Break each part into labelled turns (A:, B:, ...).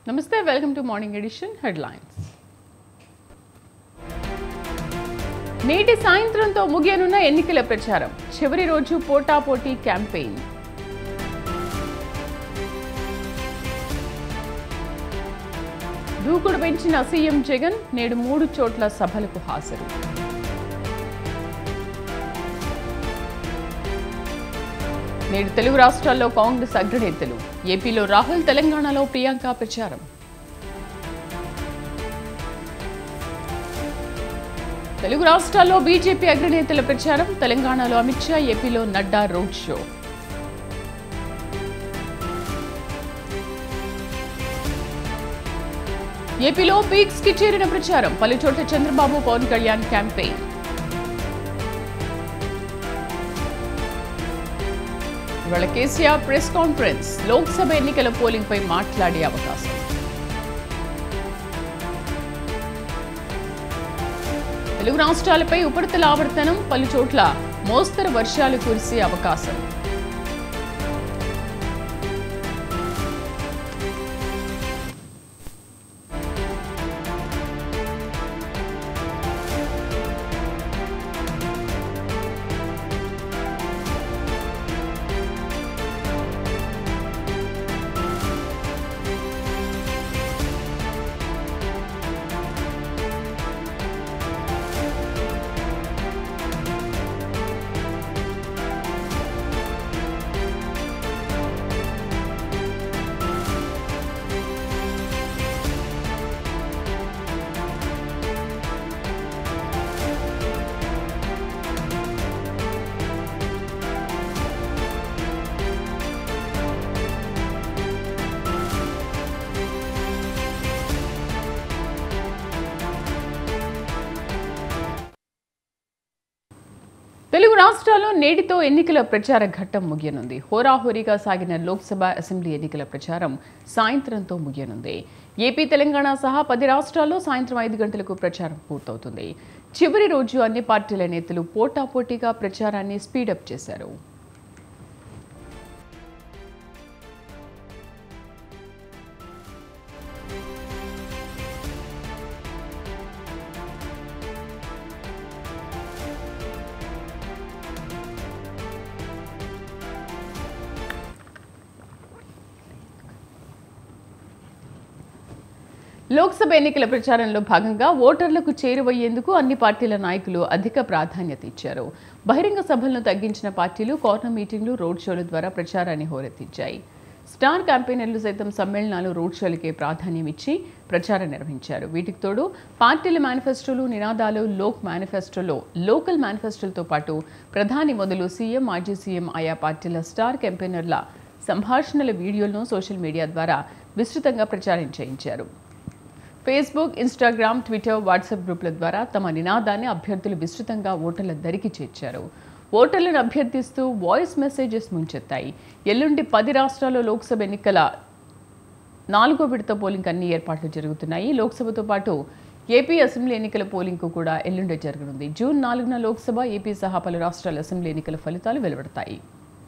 A: నమస్తే welcome to morning edition headlines నేటి సాయంత్రంతో ముగియనున్న ఎన్నికల ప్రచారం చివరి రోజు పోటాపోటీ క్యాంపెయిన్ దూకుడు పెంచిన సీఎం జగన్ నేడు మూడు చోట్ల సభలకు హాజరు నేడు తెలుగు రాష్ట్రాల్లో కాంగ్రెస్ అగ్రనేతలు ఏపీలో రాహుల్ తెలంగాణలో ప్రియాంక ప్రచారం తెలుగు రాష్ట్రాల్లో బీజేపీ అగ్రనేతల ప్రచారం తెలంగాణలో అమిత్ షా ఏపీలో నడ్డా రోడ్ షో ఏపీలో పీక్స్ కి చేరిన ప్రచారం పలుచోట్ల చంద్రబాబు పవన్ కళ్యాణ్ క్యాంపెయిన్ ఇవాళ కేసీఆర్ ప్రెస్ కాన్ఫరెన్స్ లోక్సభ ఎన్నికల పోలింగ్ పై మాట్లాడే అవకాశం తెలుగు రాష్ట్రాలపై ఉపరితల ఆవర్తనం పలు చోట్ల మోస్తరు వర్షాలు కురిసే అవకాశం తెలుగు రాష్ట్రాల్లో నేటితో ఎన్నికల ప్రచార ఘట్టం ముగియనుంది హోరాహోరీగా సాగిన లోక్సభ అసెంబ్లీ ఎన్నికల ప్రచారం సాయంత్రంతో ముగియనుంది ఏపీ తెలంగాణ సహా పది రాష్ట్రాల్లో సాయంత్రం ఐదు గంటలకు ప్రచారం పూర్తవుతుంది చివరి రోజు అన్ని పార్టీల నేతలు పోటాపోటీగా ప్రచారాన్ని స్పీడప్ చేశారు లోక్సభ ఎన్నికల ప్రచారంలో భాగంగా ఓటర్లకు చేరువయ్యేందుకు అన్ని పార్టీల నాయకులు అధిక ప్రాధాన్యత ఇచ్చారు బహిరంగ సభలను తగ్గించిన పార్టీలు కార్నర్ మీటింగ్లు రోడ్ షోల ద్వారా ప్రచారాన్ని హోరెత్తించాయి స్టార్ క్యాంపెయినర్లు సైతం సమ్మేళనాలు రోడ్ షోలకే ప్రాధాన్యం ఇచ్చి ప్రచారం నిర్వహించారు వీటికి తోడు పార్టీల మేనిఫెస్టోలు నినాదాలు లోక్ మేనిఫెస్టోలో లోకల్ మేనిఫెస్టోలతో పాటు ప్రధాని మొదలు సీఎం మాజీ సీఎం ఆయా పార్టీల స్టార్ క్యాంపెయినర్ల సంభాషణల వీడియోలను సోషల్ మీడియా ద్వారా విస్తృతంగా ప్రచారం చేయించారు ఫేస్బుక్ ఇన్స్టాగ్రామ్ ట్విట్టర్ వాట్సాప్ గ్రూపుల ద్వారా తమ నినాదాన్ని అభ్యర్థులు విస్తృతంగా ఓటర్ల దరికి చేర్చారు ఓటర్లను అభ్యర్థిస్తూ వాయిస్ మెసేజెస్ ముంచెత్తాయి ఎల్లుండి పది రాష్ట్రాల్లో లోక్సభ ఎన్నికల నాలుగో విడత పోలింగ్ అన్ని ఏర్పాట్లు జరుగుతున్నాయి లోక్సభతో పాటు ఏపీ అసెంబ్లీ ఎన్నికల పోలింగ్కు కూడా ఎల్లుండి జరగనుంది జూన్ నాలుగున లోక్సభ ఏపీ సహా పలు రాష్ట్రాల అసెంబ్లీ ఎన్నికల ఫలితాలు వెలువడతాయి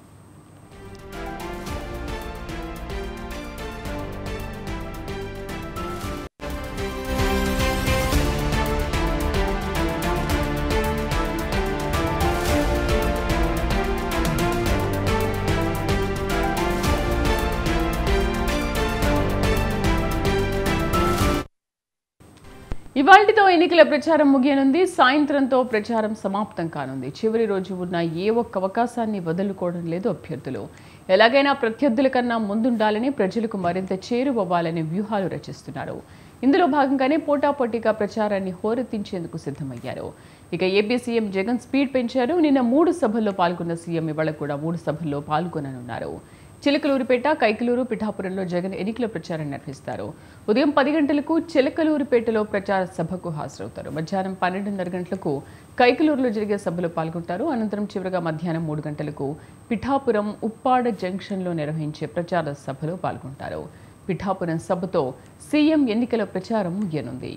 A: ఇవాల్టితో ఎన్నికల ప్రచారం ముగియనుంది సాయంత్రంతో ప్రచారం సమాప్తం కానుంది చివరి రోజు ఉన్న ఏ ఒక్క అవకాశాన్ని వదులుకోవడం లేదు అభ్యర్థులు ఎలాగైనా ప్రత్యర్థుల కన్నా ముందుండాలని ప్రజలకు మరింత చేరువవ్వాలని వ్యూహాలు రచిస్తున్నారు ఇందులో భాగంగానే పోటాపోటీగా ప్రచారాన్ని హోరెత్తించేందుకు సిద్ధమయ్యారు ఇక ఏపీ సీఎం జగన్ స్పీడ్ పెంచారు నిన్న మూడు సభల్లో పాల్గొన్న సీఎం ఇవాళ కూడా మూడు సభల్లో పాల్గొననున్నారు చిలకలూరిపేట కైకలూరు పిఠాపురంలో జగన్ ఎన్నికల ప్రచారం నిర్వహిస్తారు ఉదయం పది గంటలకు చిలకలూరిపేటలో ప్రచార సభకు హాజరవుతారు మధ్యాహ్నం పన్నెండున్నర గంటలకు కైకలూరులో జరిగే సభలో పాల్గొంటారు అనంతరం చివరగా మధ్యాహ్నం మూడు గంటలకు పిఠాపురం ఉప్పాడ జంక్షన్లో నిర్వహించే ప్రచార సభలో పాల్గొంటారు పిఠాపురం సభతో సీఎం ఎన్నికల ప్రచారం ముగియనుంది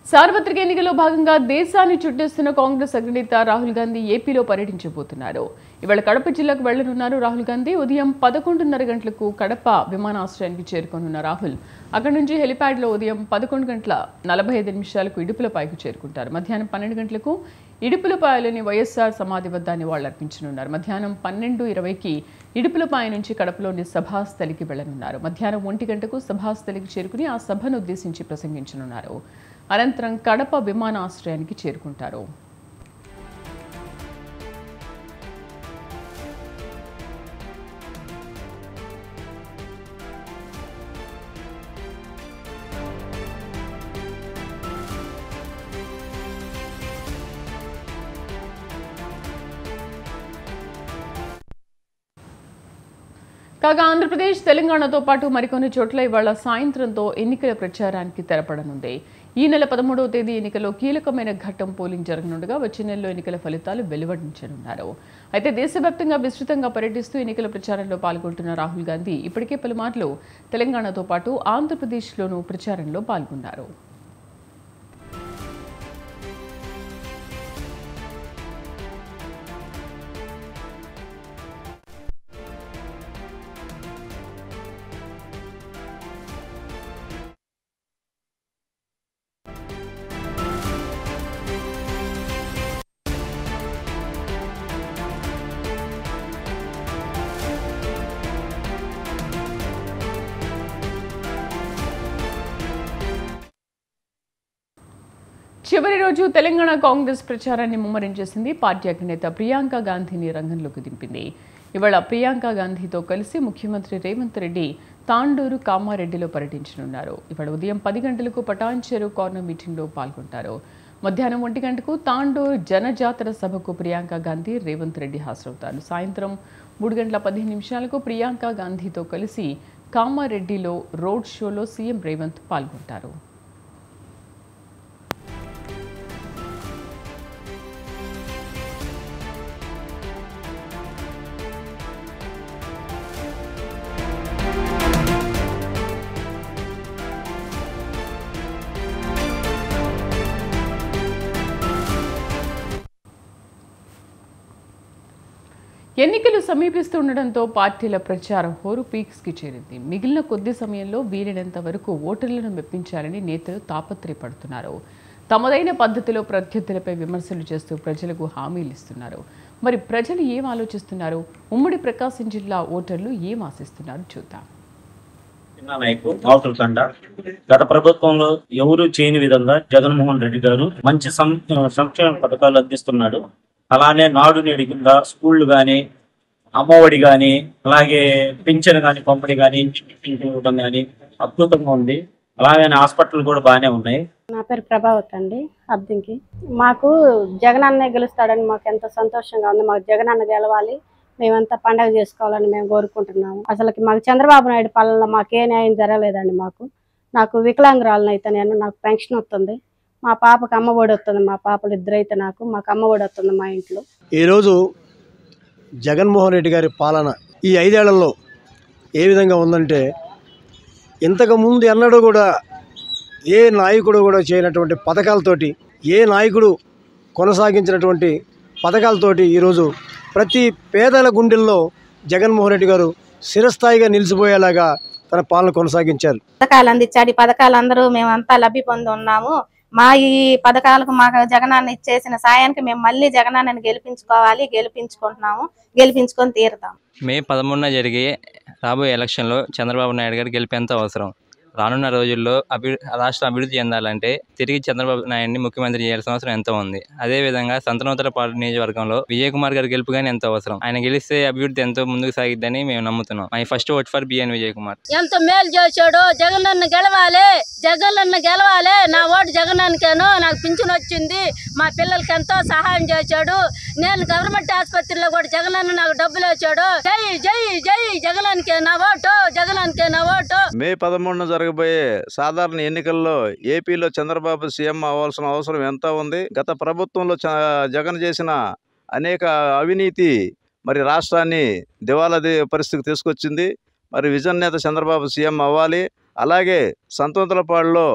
A: సార్వత్రిక ఎన్నికల్లో భాగంగా దేశాన్ని చుట్టేస్తున్న కాంగ్రెస్ అగ్రనేత రాహుల్ గాంధీ ఏపీలో పర్యటించబోతున్నారు ఇవాళ కడప జిల్లాకు వెళ్లనున్నారు రాహుల్ గాంధీ ఉదయం పదకొండున్నర గంటలకు కడప విమానాశ్రయానికి చేరుకోనున్న రాహుల్ అక్కడి నుంచి హెలిప్యాడ్లో ఉదయం పదకొండు గంటల నలభై ఐదు నిమిషాలకు ఇడుపులపాయకు చేరుకుంటారు మధ్యాహ్నం పన్నెండు గంటలకు ఇడుపులపాయలోని వైఎస్ఆర్ సమాధి వద్ద నివాళులర్పించనున్నారు మధ్యాహ్నం పన్నెండు ఇరవైకి ఇడుపులపాయ నుంచి కడపలోని సభాస్థలికి వెళ్లనున్నారు మధ్యాహ్నం ఒంటి గంటకు సభాస్థలికి చేరుకుని ఆ సభను ఉద్దేశించి ప్రసంగించనున్నారు అనంతరం కడప విమానాశ్రయానికి చేరుకుంటారు కాగా ఆంధ్రప్రదేశ్ తెలంగాణతో పాటు మరికొన్ని చోట్ల ఇవాళ సాయంత్రంతో ఎన్నికల ప్రచారానికి తెరపడనుంది ఈ నెల పదమూడవ తేదీ ఎన్నికల్లో కీలకమైన ఘట్టం పోలింగ్ జరగనుండగా వచ్చే నెలలో ఎన్నికల ఫలితాలు వెలువడించనున్నారు అయితే దేశవ్యాప్తంగా విస్తృతంగా పర్యటిస్తూ ఎన్నికల ప్రచారంలో పాల్గొంటున్న రాహుల్ గాంధీ ఇప్పటికే పలుమార్లు తెలంగాణతో పాటు ఆంధ్రప్రదేశ్లోనూ ప్రచారంలో పాల్గొన్నారు చివరి రోజు తెలంగాణ కాంగ్రెస్ ప్రచారాన్ని ముమ్మరం చేసింది పార్టీ అధినేత ప్రియాంక గాంధీని రంగంలోకి దింపింది ఇవాళ ప్రియాంక గాంధీతో కలిసి ముఖ్యమంత్రి రేవంత్ రెడ్డి తాండూరు కామారెడ్డిలో పర్యటించనున్నారు ఇవాళ ఉదయం పది గంటలకు పటాన్చెరు కార్నర్ మీటింగ్లో పాల్గొంటారు మధ్యాహ్నం ఒంటి గంటకు తాండూరు జనజాతర సభకు ప్రియాంక గాంధీ రేవంత్ రెడ్డి హాజరవుతారు సాయంత్రం మూడు గంటల పదిహేను నిమిషాలకు ప్రియాంక గాంధీతో కలిసి కామారెడ్డిలో రోడ్ షోలో సీఎం రేవంత్ పాల్గొంటారు ఎన్నికలు సమీపిస్తుండటంతో పార్టీల ప్రచారం హోరు పీక్స్కి చేరింది మిగిలిన కొద్ది సమయంలో వీలైనంత వరకు ఓటర్లను మెప్పించాలని నేతలు తాపత్రయపడుతున్నారు తమదైన పద్ధతిలో ప్రత్యర్థులపై విమర్శలు చేస్తూ ప్రజలకు హామీలు ఇస్తున్నారు మరి ప్రజలు ఏం ఆలోచిస్తున్నారు ఉమ్మడి ప్రకాశం జిల్లా ఓటర్లు ఏం ఆశిస్తున్నారు చూద్దాం
B: చిన్న నాయకు అవతల తండ గత ప్రభుత్వంలో ఎవరు చేయని విధంగా జగన్మోహన్ రెడ్డి గారు మంచి సం- సంక్షేమ పథకాలు అందిస్తున్నాడు అలానే నాడు నేడు కింద స్కూళ్ళు గాని అమ్మఒడి గాని అలాగే పింఛన్ గాని పంపిణీ గాని ఇవ్వడం గాని అద్భుతంగా ఉంది అలాగే హాస్పిటల్ కూడా బాగానే ఉన్నాయి
C: నా పేరు ప్రభావత్ అండి అబ్దింకి మాకు జగన్ అన్నే గెలుస్తాడని మాకు ఎంతో సంతోషంగా ఉంది మాకు జగన్ అన్న గెలవాలి మేమంతా పండగ చేసుకోవాలని మేము కోరుకుంటున్నాము అసలుకి మాకు చంద్రబాబు నాయుడు పాలనలో మాకు ఏ న్యాయం జరగలేదండి మాకు నాకు వికలాంగురాలను అయితే నేను నాకు పెన్షన్ వస్తుంది మా పాపకు అమ్మఒడి వస్తుంది మా పాపలు ఇద్దరైతే నాకు మాకు అమ్మఒడి వస్తుంది మా ఇంట్లో
D: ఈరోజు జగన్మోహన్ రెడ్డి గారి పాలన ఈ ఐదేళ్లలో ఏ విధంగా ఉందంటే ఇంతకు ముందు ఎన్నడూ కూడా ఏ నాయకుడు కూడా చేయనటువంటి పథకాలతోటి ఏ నాయకుడు కొనసాగించినటువంటి పథకాలతోటి ఈరోజు ప్రతి పేదల గుండెల్లో జగన్మోహన్ రెడ్డి గారు చిరస్థాయిగా నిలిచిపోయేలాగా తన పాలన కొనసాగించారు
E: పథకాలు అందించాడు ఈ పథకాలు అందరూ మేమంతా లబ్ధి పొంది ఉన్నాము మా ఈ పథకాలకు మాకు జగనాన్ని ఇచ్చేసిన సాయానికి మేము మళ్ళీ జగనాన్ని గెలిపించుకోవాలి గెలిపించుకుంటున్నాము గెలిపించుకొని తీరుతాం
F: మే పదమూడున జరిగే రాబోయే ఎలక్షన్లో చంద్రబాబు నాయుడు గారు గెలిపేంత అవసరం రానున్న రోజుల్లో అభి రాష్ట్రం అభివృద్ధి చెందాలంటే తిరిగి చంద్రబాబు నాయుడిని ముఖ్యమంత్రి చేయాల్సిన అవసరం ఎంతో ఉంది అదేవిధంగా సంతనోత్తరపాడు నియోజకవర్గంలో విజయ్ కుమార్ గారు గెలుపు కానీ ఎంతో అవసరం ఆయన గెలిస్తే అభివృద్ధి ఎంతో ముందుకు సాగిద్దని మేము నమ్ముతున్నాం my first vote for BN Vijay Kumar
G: ఎంత మేలు చేశాడు జగనన్న గెలవాలి జగనన్న గెలవాలి నా ఓటు జగనన్నకేను నాకు పింఛన్ వచ్చింది మా పిల్లలకి ఎంతో సహాయం చేశాడు నేను గవర్నమెంట్ ఆసుపత్రిలో కూడా జగనన్న నాకు డబ్బులు వేసాడు జై జై జై జగనానికే నా ఓటు జగనానికే నా ఓటు
H: మే పదమూడున జరగబోయే సాధారణ ఎన్నికల్లో ఏపీలో చంద్రబాబు సీఎం అవ్వాల్సిన అవసరం ఎంత ఉంది గత ప్రభుత్వంలో చ- జగన్ చేసిన అనేక అవినీతి మరి రాష్ట్రాన్ని దివాలా ది- పరిస్థితికి తీసుకొచ్చింది మరి విజన్ నేత చంద్రబాబు సీఎం అవ్వాలి అలాగే సంతోంతలపాడులో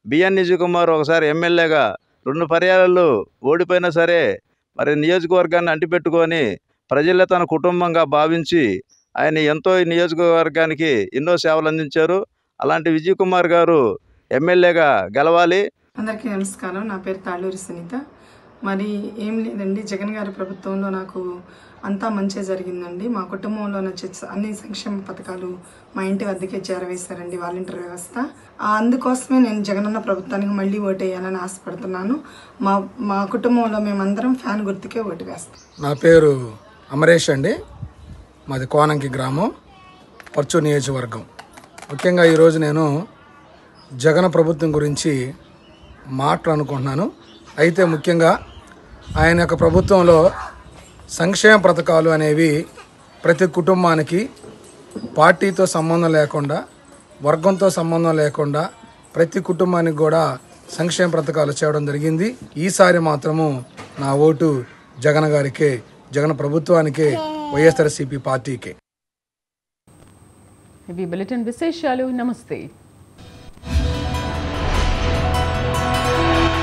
H: బిఎన్ నిజు కుమార్ ఒకసారి ఎమ్మెల్యేగా రెండు పర్యాయాలు ఓడిపోయినా సరే మరి నియోజకవర్గాన్ని అంటిపెట్టుకొని ప్రజలే తన కుటుంబంగా భావించి ఆయన ఎంతో ఈ నియోజకవర్గానికి ఎన్నో సేవలు అందించారు అలాంటి విజయ్ కుమార్ గారు ఎమ్మెల్యేగా గెలవాలి
I: అందరికీ నమస్కారం నా పేరు తాళ్ళూరి సునీత మరి ఏం లేదండి జగన్ గారి ప్రభుత్వంలో నాకు అంతా మంచి జరిగిందండి మా కుటుంబంలో వచ్చే అన్ని సంక్షేమ పథకాలు మా ఇంటి వద్దకే చేరవేశారండి వాలంటీర్ వ్యవస్థ ఆ అందుకోసమే నేను జగనన్న ప్రభుత్వానికి మళ్ళీ ఓటు వేయాలని ఆశపడుతున్నాను మా మా కుటుంబంలో మేమందరం ఫ్యాన్ గుర్తుకే ఓటు వేస్తాం
J: నా పేరు అమరేష్ అండి మాది కోనంకి గ్రామం పర్చు నియోజకవర్గం ముఖ్యంగా ఈరోజు నేను జగన్ ప్రభుత్వం గురించి మాట్లాడుకుంటున్నాను అయితే ముఖ్యంగా ఆయన యొక్క ప్రభుత్వంలో సంక్షేమ పథకాలు అనేవి ప్రతి కుటుంబానికి పార్టీతో సంబంధం లేకుండా వర్గంతో సంబంధం లేకుండా ప్రతి కుటుంబానికి కూడా సంక్షేమ పథకాలు చేయడం జరిగింది ఈసారి మాత్రము నా ఓటు జగన్ గారికే జగన్ ప్రభుత్వానికే వైఎస్ఆర్సీపీ పార్టీకే
A: ఇవి బులెటిన్ విశేషాలు నమస్తే